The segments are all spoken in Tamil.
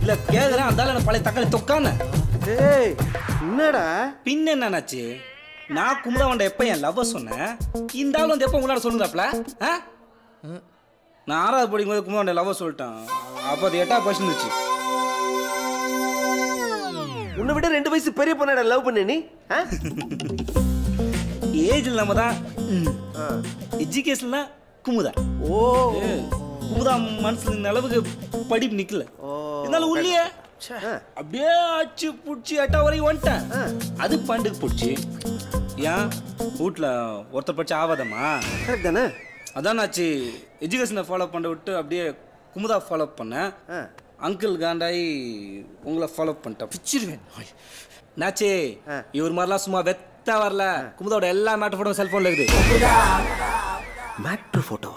இல்ல கேக்குறேன் அந்தால எனக்கு பழைய தக்காளி தொக்கான ஏய் என்னடா பின்ன என்னன்னாச்சு நான் குமுதாவண்ட எப்ப என் லவ் சொன்னேன் இந்த ஆள் வந்து எப்ப உங்களாட சொல்லுதாப்ல ஆ? நான் ஆறாவது படிக்கும் போது குமுதாவண்ட லவ் சொல்லிட்டேன் அப்போ அது எட்டா பர்சன் இருந்துச்சு உன்னை விட ரெண்டு வயசு பெரிய பொண்ணாட லவ் பண்ண நீ ஆ? ஏஜ்ல நம்ம தான் எஜுகேஷன்ல குமுதா ஓ குமுதா மனசுல இந்த அளவுக்கு படிப்பு நிக்கல இருந்தாலும் உள்ளே ஆ. அப்படியே அச்சு புடிச்சு எட்டா வரைக்கும் வந்துட்டேன் அது பண்டுக்கு பிடிச்சி ஏன் வீட்ல ஒருத்தர் படிச்சு ஆவாதம்மா கரெக்ட் தானே அதான் நாச்சு எஜுகேஷனை ஃபாலோ பண்ண விட்டு அப்படியே குமுதா ஃபாலோ பண்ணேன் ஆ. அங்கிள் காண்டாயி உங்களை ஃபாலோ பண்ணிட்டேன் பிச்சிருவேன் நாச்சே ஆ. இவர் மாதிரிலாம் சும்மா வெத்தா வரல குமுதாவோட எல்லா மேட்டர் ஃபோட்டோ செல்ஃபோனில் இருக்குது மேட்ரு போட்டோ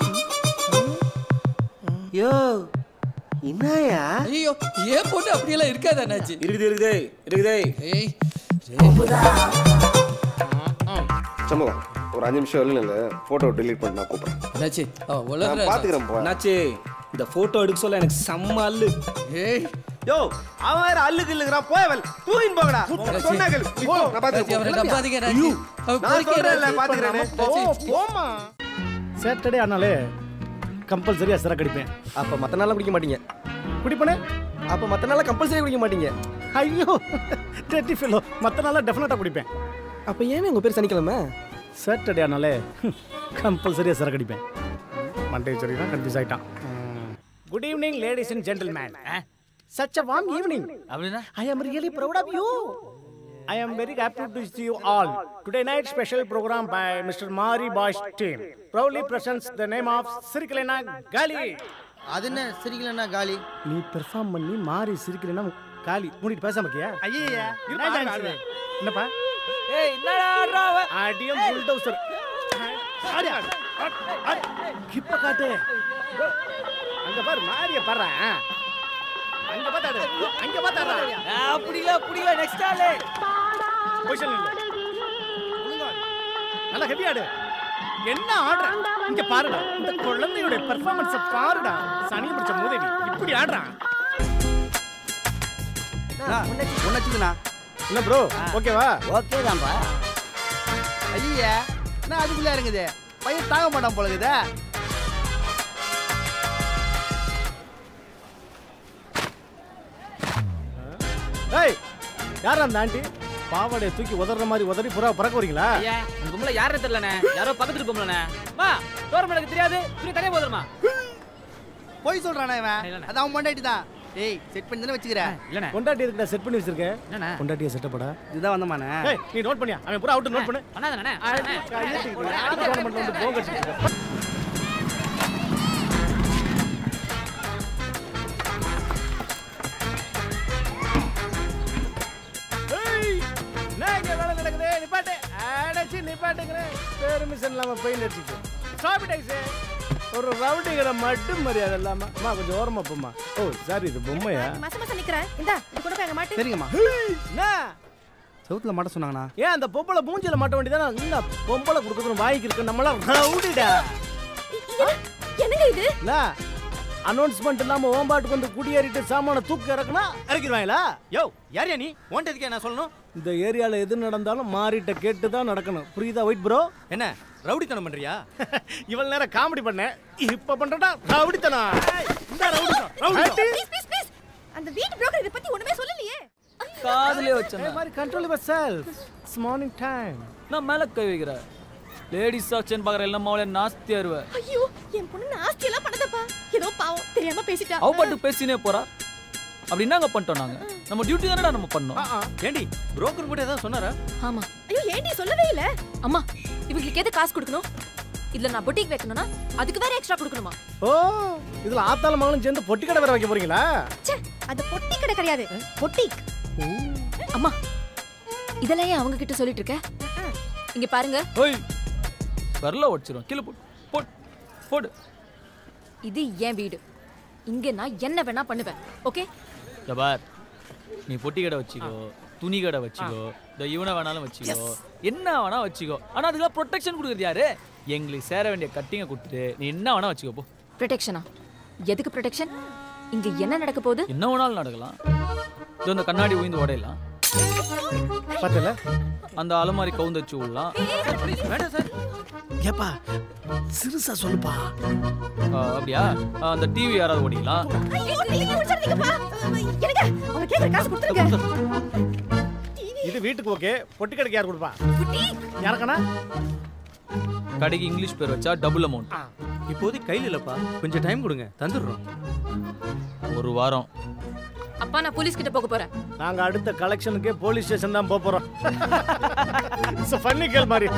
யோ என்னயா ஐயோ ஏன் போட்டு அப்படியெல்லாம் இருக்காது அண்ணாச்சி இருக்குது இருக்குது இருக்குது ஏய் சம்பவம் ஒரு அஞ்சு நிமிஷம் இல்லை இல்லை ஃபோட்டோ delete பண்ணி நான் கூப்பிட்றேன் அண்ணாச்சி அவ நான் உலக பார்த்துக்கிறேன் போ நாச்சு இந்த ஃபோட்டோ எடுக்க சொல்ல எனக்கு செம்ம அல்லு ஏய் யோ அவன் வேற அல்லுக்கு இல்லுங்கிறான் போயவல் தூயின் போங்கடா சொன்னாங்கள் போ நான் அண்ணாச்சி, பார்த்துக்கிறேன் அவரை நம்பாதீங்க அண்ணாச்சி. அவ நான் கோரிக்கை சொல்றேன்ல அண்ணாச்சி. பார்த்துக்கிறேன் போமா சாட்டர்டே ஆனாலே கம்பல்சரியாக சிறக்கு அடிப்பேன் அப்ப மத்த நாள்லாம் குடிக்க மாட்டீங்க குடிப்பனே அப்ப மத்த நாள்லாம் கம்பல்சரி குடிக்க மாட்டீங்க ஐயோ டெட்டி ஃபில்லோ மற்ற நாளாக டெஃபினட்டாக குடிப்பேன் அப்ப ஏன் உங்க பேர் சனிக்கிழமை சாட்டர்டே ஆனாலே கம்பல்சரியாக சிறக்கு அடிப்பேன் மண்டே சரி தான் கன்ஃபியூஸ் ஆகிட்டான் good evening ladies and gentlemen such a warm evening அப்படின்னா I am really proud of you. I am very happy to see you all. Today night special program by Mr. Mari Bosch team proudly presents the name of Sirikalena Gali. அது என்ன சிரிக்கலன்னா காலி நீ பெர்ஃபார்ம் பண்ணி மாறி சிரிக்கலனா காலி மூடிட்டு பேசாம இருக்கியா ஐயா என்னப்பா ஏய் என்னடா ஆடுறா அவ? அடியும் புல்டோசர் ஆடி ஆடு கிப்ப காட்டு அங்க பாரு மாரிய பாரு அங்க பார்த்தாடு அங்க பார்த்தாடா ஆ, அப்படி இல்ல அப்படி இல்ல நெக்ஸ்ட் ஆளு பொசிஷன் இல்ல ஒழுங்கா ஆடு. நல்லா ஹெவி ஆடு என்ன ஆடுற இங்க பாருடா இந்த குழந்தையோட பெர்ஃபார்மன்ஸ் பாருடா சனி பிடிச்ச முதவி இப்படி ஆடுறான் ஒன்னாச்சுதுண்ணா என்ன ப்ரோ ஓகேவா ஓகே தான்ப்பா ஐயா என்ன அதுக்குள்ள இறங்குது பையன் தாங்க மாட்டான் போல இருக்குதே ஏய் யாரா அந்த ஆண்டி பாவாடையை தூக்கி உதற மாதிரி உதறி புறா பறக்க வரீங்களா ஐயா இந்த கும்பல யாரும் தெரியலண்ணே யாரோ பக்கத்துல பொம்பளண்ணே மா டோர் எனக்கு தெரியாது துணி கடையே போதுமா போய் சொல்றானா இவன் இல்லண்ணே. அது அவன் பொண்டாட்டி தான் ஏய் செட் பண்ணி தானே வச்சுக்கிறேன் இல்லண்ணே பொண்டாட்டி எதுக்குடா செட் பண்ணி வச்சிருக்கேன் என்னண்ணே பொண்டாட்டியை செட்டப்படா இதுதான் வந்தமானே ஏய் நீ நோட் பண்ணியா அவன் பூரா அவுட் நோட் பண்ணு பண்ணாதானே டோர்னமெண்ட்ல வந்து போங்க அடிச்சிட்டு ஏய், என்ன இங்க வேலை நடக்குது? நிப்பாட்டு. அடைச்சு நிப்பாட்டுங்கிறேன். permission இல்லாம பெயிண்ட் அடிச்சிட்டு. Stop it, I say. ஒரு ரவுடிங்கிற மட்டும் மரியாதை இல்லாம அம்மா கொஞ்சம் ஓரமா போம்மா ஓ சாரி இது பொம்மையா மச மச நிக்கிறேன் இந்தா இது கூட போய் மாட்டு சரிங்கம்மா என்ன சவுத்துல மாட்ட சொன்னாங்கண்ணா ஏன் அந்த பொம்பளை மூஞ்சில மாட்ட வேண்டியதானே இந்த பொம்பளை கொடுக்கணும் வாய்க்கு இருக்கு நம்மளாம் ரவுடிடா என்னங்க இது இல்ல அனௌன்ஸ்மெண்ட் இல்லாம ஓம்பாட்டுக்கு வந்து குடியேறிட்டு சாமான தூக்கு இறக்குனா இறக்கிடுவாங்களா யோ யாரையா நீ ஓன்ட்டு எதுக்கே நான் சொல்லணும் இந்த ஏரியால எது நடந்தாலும் மாறிட்ட கேட்டு தான் நடக்கணும் புரியுதா ஒயிட் ப்ரோ என்ன ரவுடித்தனம் பண்றியா இவ்வளவு நேரம் காமெடி பண்ணேன் இப்ப பண்றடா ரவுடித்தனா இந்த ரவுடித்தனம் ரவுடித்தனம் ப்ளீஸ் ப்ளீஸ் ப்ளீஸ் அந்த வீட்டு புரோக்கர் இத பத்தி ஒண்ணுமே சொல்லலையே காதுலயே வச்சேன் ஏய் மாதிரி control yourself it's morning time நான் மேல கை வைக்கிறேன் லேடிஸ் ஆக்ஷன் பாக்குற எல்லாம் மாவளே நாஸ்தி அருவ ஐயோ என் பொண்ணு நாஸ்தி எல்லாம் பண்ணதப்பா ஏதோ பாவம் தெரியாம பேசிட்டா அவ பாட்டு பேசினே போறா அப்படி என்னங்க பண்ணிட்டோம் நாங்க நம்ம டியூட்டி தானடா நம்ம பண்ணோம் ஏண்டி புரோக்கர் கூட ஏதாவது சொன்னாரா ஆமா ஐயோ ஏன்டி சொல்லவே இல்ல அம்மா இவங்களுக்கு எது காசு கொடுக்கணும் இதுல நான் பொட்டிக் வைக்கணும்னா அதுக்கு வேற எக்ஸ்ட்ரா கொடுக்கணுமா ஓ இதுல ஆத்தால மகளும் சேர்ந்து பொட்டி கடை வேற வைக்க போறீங்களா ச்சே அது பொட்டி கடை கிடையாது பொட்டிக் அம்மா இதெல்லாம் ஏன் அவங்க கிட்ட சொல்லிட்டு இருக்க இங்க பாருங்க ஓய் வரல உடச்சிரும் கீழே போடு போடு போடு இது என் வீடு இங்க நான் என்ன வேணா பண்ணுவேன் ஓகே ஜபார் நீ பொட்டி கடை வச்சுக்கோ துணி கடை வச்சுக்கோ இந்த இவனை வேணாலும் வச்சுக்கோ என்ன வேணா வச்சுக்கோ ஆனா அதுக்கெல்லாம் ப்ரொடெக்ஷன் கொடுக்குறது யாரு எங்களுக்கு சேர வேண்டிய கட்டிங்க கொடுத்துட்டு நீ என்ன வேணா வச்சுக்கோ போ ப்ரொடெக்ஷனா எதுக்கு ப்ரொடெக்ஷன் இங்க என்ன நடக்க போகுது என்ன வேணாலும் நடக்கலாம் இதோ இந்த கண்ணாடி உயிந்து உடையலாம் பார்த்தல அந்த அலமாரி கவுந்தச்சு விடலாம் வேண்டாம் சார் ஏப்பா சிறுசா சொல்லுப்பா ஆ, அப்படியா ஆ, அந்த டிவி யாராவது ஓடிக்கலாம் ஐயோ, நீங்க முடிச்சிருந்தீங்கப்பா. எனக்கு அவங்க கேக்குற காசு கொடுத்துருங்க இது வீட்டுக்கு ஓகே பொட்டி கடைக்கு யார் கொடுப்பா யாருக்கண்ணா கடைக்கு இங்கிலீஷ் பேர் வச்சா டபுள் அமௌண்ட் இப்போதைக்கு கையில் இல்லப்பா கொஞ்சம் டைம் கொடுங்க தந்துடுறோம் ஒரு வாரம் அப்பா நான் போலீஸ் கிட்ட போக போறேன் நாங்க அடுத்த கலெக்ஷனுக்கே போலீஸ் ஸ்டேஷன் தான் போக போறோம் ஃபன்னி கேள் மாதிரி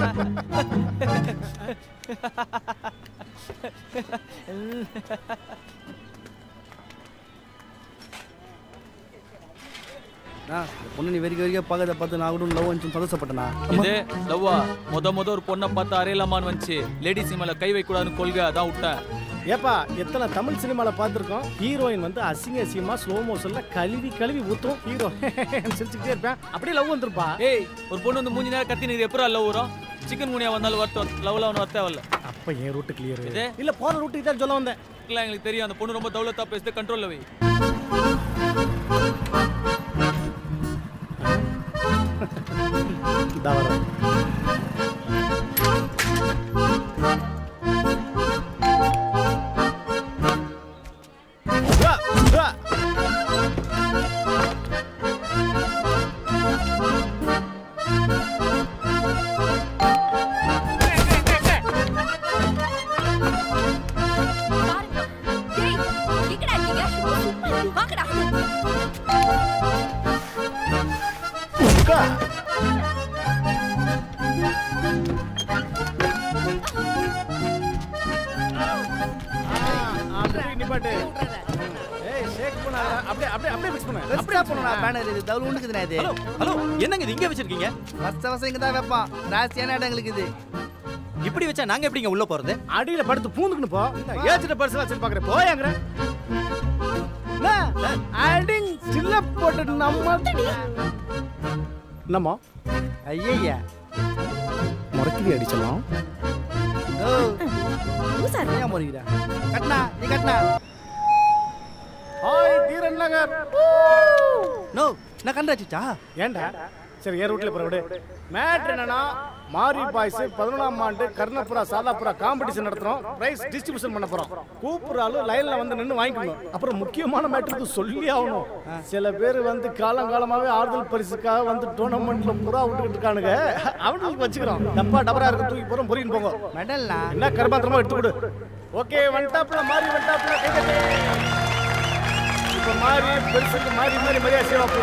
பொண்ணு நீ வெறிக்க வெறிக்க பார்க்கறத பார்த்து நான் கூட லவ் வந்து சந்தோஷப்பட்டேனா இது லவ்வா முத முத ஒரு பொண்ணை பார்த்து அரையலாமான்னு வந்துச்சு லேடிஸ் மேல கை வைக்கூடாதுன்னு கொள்கை அதான் விட்டேன் ஏப்பா எத்தனை தமிழ் சினிமால பார்த்துருக்கோம் ஹீரோயின் வந்து அசிங்க அசிங்கமா ஸ்லோ மோஷன்ல கழுவி கழுவி ஊத்தும் ஹீரோ சிரிச்சுக்கிட்டே இருப்பேன் அப்படியே லவ் வந்துருப்பா ஏய் ஒரு பொண்ணு வந்து மூஞ்சி நேரம் கத்தி நிற்கிற எப்பரா லவ் வரும் சிக்கன் குனியா வந்தாலும் வருத்தம் லவ்ல அவனு வரத்தே வரல அப்ப என் ரூட்டு கிளியர் இது? இல்ல போற ரூட்டுக்கு தான் சொல்ல வந்தேன் இல்லை எங்களுக்கு தெரியும் அந்த பொண்ணு ரொம்ப தௌலத்தா பேசுது கண்ட்ரோல்ல வை இதா வரேன் வா, வா. பாருங்க டேய் எங்கடா இருக்கீங்க வாங்கடா உட்கா. ஆ, அப்படியே நிப்பாட்டு. ஏய், shake பண்ணாத. அப்படியே அப்படியே அப்படியே fix பண்ணு. அப்படியே பண்ணணும் பேனர் இது தவுள் உண்டுக்குதுண்ணா இது ஹலோ ஹலோ என்னங்க இது இங்க வச்சிருக்கீங்க வருஷ வருஷம் இங்கே தான் வைப்பான் ராசியான இடங்களுக்கு இது இப்படி வச்சா நாங்க எப்படிங்க உள்ள போறது அடியில படுத்து பூந்துக்கணும் போ ஏச்சிட்ட பர்சலா வச்சு பாக்குறேன் போயாங்கிற அடிங் சில்ல போட்டு நம்ம நம்ம ஐயய்யா முறைக்கு அடிச்சலாம் ஓ ஏன் போறீங்கடா கட்டினா நீ கட்டினா ஹாய் தீரன் நகர் நோ நான் கண்டாச்சுச்சா ஏன்டா சரி ஏன் ரூட்ல போற விடு மேட்ரு என்னன்னா மாரி பாய்ஸ் பதினொன்றாம் ஆண்டு கர்ணப்புரா சாதாபுரா காம்படிஷன் நடத்துறோம் பிரைஸ் டிஸ்ட்ரிபியூஷன் பண்ண போறோம் கூப்பிடுறாலும் லைன்ல வந்து நின்று வாங்கிக்கணும் அப்புறம் முக்கியமான மேட்டருக்கு சொல்லி ஆகணும் சில பேர் வந்து காலங்காலமாவே ஆறுதல் பரிசுக்காக வந்து டோர்னமெண்ட்ல புறா விட்டுக்கிட்டு இருக்கானுங்க அவனுக்கு வச்சுக்கிறோம் டப்பா டபரா இருக்கு தூக்கி போறோம் பொறின்னு போங்க மெடல்னா என்ன கர்மாத்திரமா எடுத்து கொடு ஓகே வண்டாப்ல மாறி வண்டாப்ல கை தட்டு இப்ப மாறி பெருசுக்கு மாறி மாறி மரியாதை செய்வாப்ல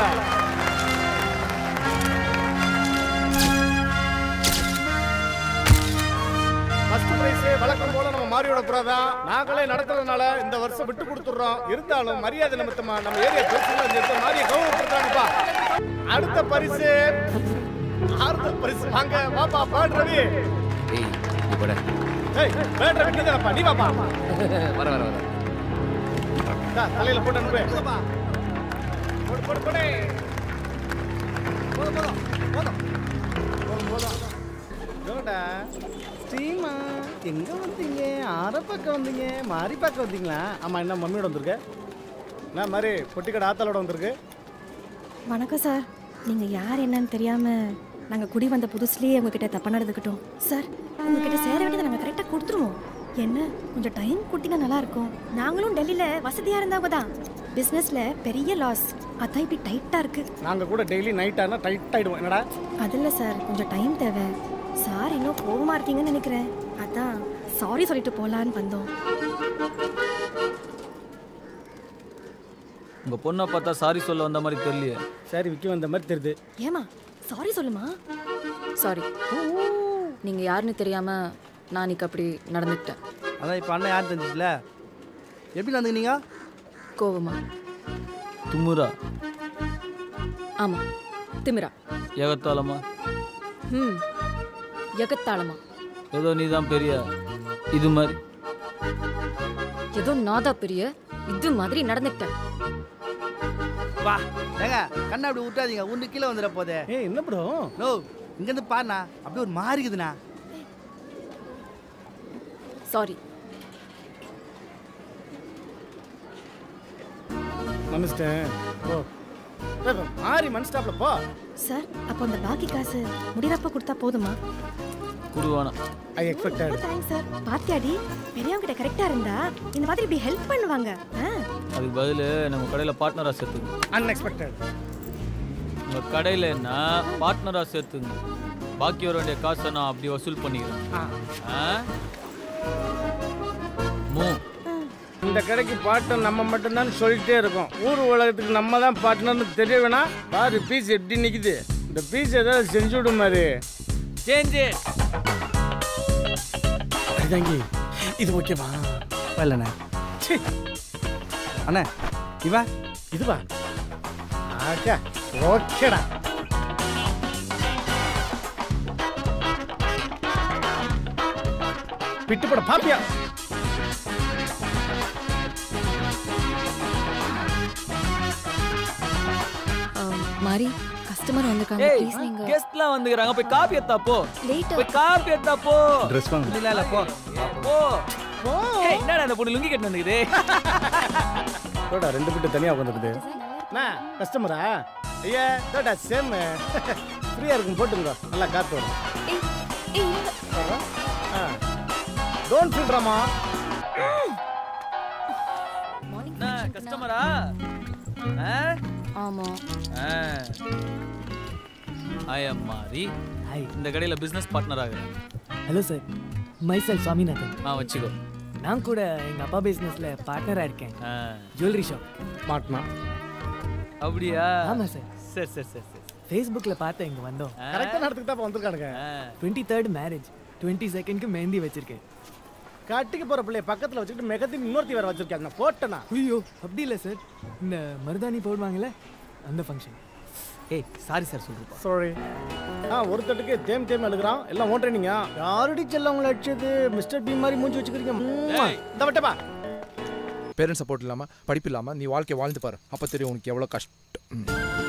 ஃபர்ஸ்ட் பிரைஸ் வழக்கம் போல நம்ம மாரியோட புறா தான் நாங்களே நடத்துறதுனால இந்த வருஷம் விட்டு கொடுத்துறோம் இருந்தாலும் மரியாதை நிமித்தமா நம்ம ஏரியா பெருசுல இந்த இடத்துல மாரியை கௌரவப்படுத்துறாங்கப்பா அடுத்த பரிசு ஆறுதல் பரிசு வாங்க வாப்பா பாடு ரவி ஏய் நீ போட ஏய் பேட் ரவி நீதானப்பா நீ வாப்பா வர வர வர தா, தலையில போட்டு அனுப்பு போடு போடு போடு போதும் போதும் போதும் போதும் போதும் இதோடா ஸ்ரீமா எங்க வந்தீங்க ஆற பக்கம் வந்தீங்க மாறி பக்கம் வந்தீங்களா ஆமா என்ன மம்மியோட வந்திருக்க என்ன மாதிரி பொட்டிக்கடை ஆத்தாளோட வந்திருக்கு வணக்கம் சார் நீங்க யார் என்னன்னு தெரியாம நாங்க குடி வந்த புதுசுலயே உங்ககிட்ட தப்பா நடந்துக்கிட்டோம் சார் உங்ககிட்ட சேர வேண்டியதை நாங்க கரெக்டா கொடுத்துருவோம் என்ன கொஞ்சம் டைம் கொடுத்தீங்கன்னா நல்லா இருக்கும் நாங்களும் டெல்லியில வசதியா இருந்தவங்க தான் பிசினஸ்ல பெரிய லாஸ் அதான் இப்படி டைட்டா இருக்கு நாங்க கூட டெய்லி நைட் ஆனா டைட் ஆயிடுவோம் என்னடா அது இல்ல சார் கொஞ்சம் டைம் தேவை சார் இன்னும் கோவமா இருக்கீங்கன்னு நினைக்கிறேன் அதான் சாரி சொல்லிட்டு போலான்னு வந்தோம் உங்க பொண்ணை பார்த்தா சாரி சொல்ல வந்த மாதிரி தெரியலையே சரி விக்கி வந்த மாதிரி தெரியுது ஏமா சாரி சொல்லுமா சாரி நீங்க யாருன்னு தெரியாம நான் இன்னைக்கு அப்படி நடந்துக்கிட்டேன் அதான் இப்போ அண்ணன் யார் தெரிஞ்சிச்சுல எப்படி நடந்துக்கினீங்க கோவமா துமுரா ஆமா திமிரா ஏகத்தாளமா ம் எகத்தாளமா ஏதோ நீ தான் பெரிய இது மாதிரி ஏதோ நாதா பெரிய இது மாதிரி நடந்துக்கிட்டேன் வா ஏங்க கண்ணை அப்படி விட்டாதீங்க உண்டு கீழே வந்துட போதே ஏய் என்ன ப்ரோ நோ இங்கேருந்து பாருண்ணா அப்படியே ஒரு மாறி இருக்குதுண்ணா சாரி மனுஷன் ஓ ஏய், மாறி மன் ஸ்டாப்ல போ சார் அப்போ அந்த பாக்கி காசு முடிகிறப்ப கொடுத்தா போதுமா குடுவானா ஐ எக்ஸ்பெக்டட் ரொம்ப தேங்க்ஸ் சார் பாத்தியாடி பெரியவங்க கிட்ட கரெக்டா இருந்தா இந்த மாதிரி இப்படி ஹெல்ப் பண்ணுவாங்க ஆ அதுக்கு பதில் நம்ம கடையில் பார்ட்னராக சேர்த்துங்க அன்எக்ஸ்பெக்டட் உங்கள் கடையில் என்ன பார்ட்னராக சேர்த்துங்க பாக்கி வர வேண்டிய காசை நான் அப்படி வசூல் பண்ணிக்கிறேன் ஆ மூ இந்த கடைக்கு பார்ட்னர் நம்ம மட்டும்தான் சொல்லிட்டே இருக்கோம் ஊர் உலகத்துக்கு நம்ம தான் பார்ட்னர்னு தெரிய வேணா பாரு பீஸ் எப்படி நிக்குது இந்த பீஸ் ஏதாவது செஞ்சு விடு மாதிரி சேஞ்சு அடிதாங்கி இது ஓகேவா இல்லைண்ணே அண்ணே இவன் இதுவா ஆக்கா ஓகேடா பிட்டுப்பட பாப்பியா மாறி கஸ்டமர் வந்திருக்காங்க ஏய் ப்ளீஸ் நீங்க கெஸ்ட்லாம் வந்துக்கிறாங்க போய் காப்பி எத்தா போ லேட்டா போய் காப்பி எத்தா போ ட்ரெஸ் வாங்க இல்ல இல்ல போ போ ஏய் என்னடா அந்த பொண்ணு லுங்கி கட்டு வந்துக்குது தோடா ரெண்டு பிட்டு தனியா உட்காந்துருக்குது அண்ணா கஸ்டமரா ஐயா தோடா சேம் ஃப்ரீயா இருக்கும் போட்டுங்க நல்லா காத்து வரும் ஏய் ஏய் இருங்க. டோன்ட் ஃபீல் ட்ராமா என்ன கஸ்டமரா ஆமா ஐ அம் மாரி இந்த கடையில பிசினஸ் பார்ட்னர் ஆகுறேன் ஹலோ சார் மைசெல் சுவாமிநாதன் ஆ வச்சுக்கோ நான் கூட எங்க அப்பா பிசினஸ்ல பார்ட்னரா இருக்கேன் ஆ, ஜுவல்லரி ஷாப் மாட்டினா அப்படியா ஆமா சார் சரி சரி சரி சரி ஃபேஸ்புக்ல பார்த்தேன் இங்க வந்தோம் ஆ, கரெக்டாக நடத்துக்கு தான் வந்திருக்கானுங்க ஆ. டுவெண்ட்டி தேர்ட் மேரேஜ் டுவெண்ட்டி செகண்ட்க்கு மெஹந்தி வச்சிருக்கேன் கட்டிக்கு போற பிள்ளைய பக்கத்துல வச்சுக்கிட்டு மெகத்தின் இன்னொருத்தி வேற வச்சிருக்காங்க போட்டனா ஐயோ அப்படி இல்லை சார் இந்த மருதாணி போடுவாங்கல்ல அந்த ஃபங்க்ஷன் ஏய் சாரி சார் சொல்றேன் சாரி ஆ ஒரு தட்டுக்கு தேம் தேம் எழுதுறான் எல்லாம் ஓன் ட்ரைனிங்க யாரடி செல்ல உங்களை அடிச்சது மிஸ்டர் பி மாதிரி மூஞ்சி வச்சுக்கிறீங்க இந்த வட்டப்பா பேரண்ட் சப்போர்ட் இல்லாமல் படிப்பு இல்லாமல் நீ வாழ்க்கை வாழ்ந்து பாரு அப்போ தெரியும் உனக்கு எவ்வளோ கஷ்டம் ம்.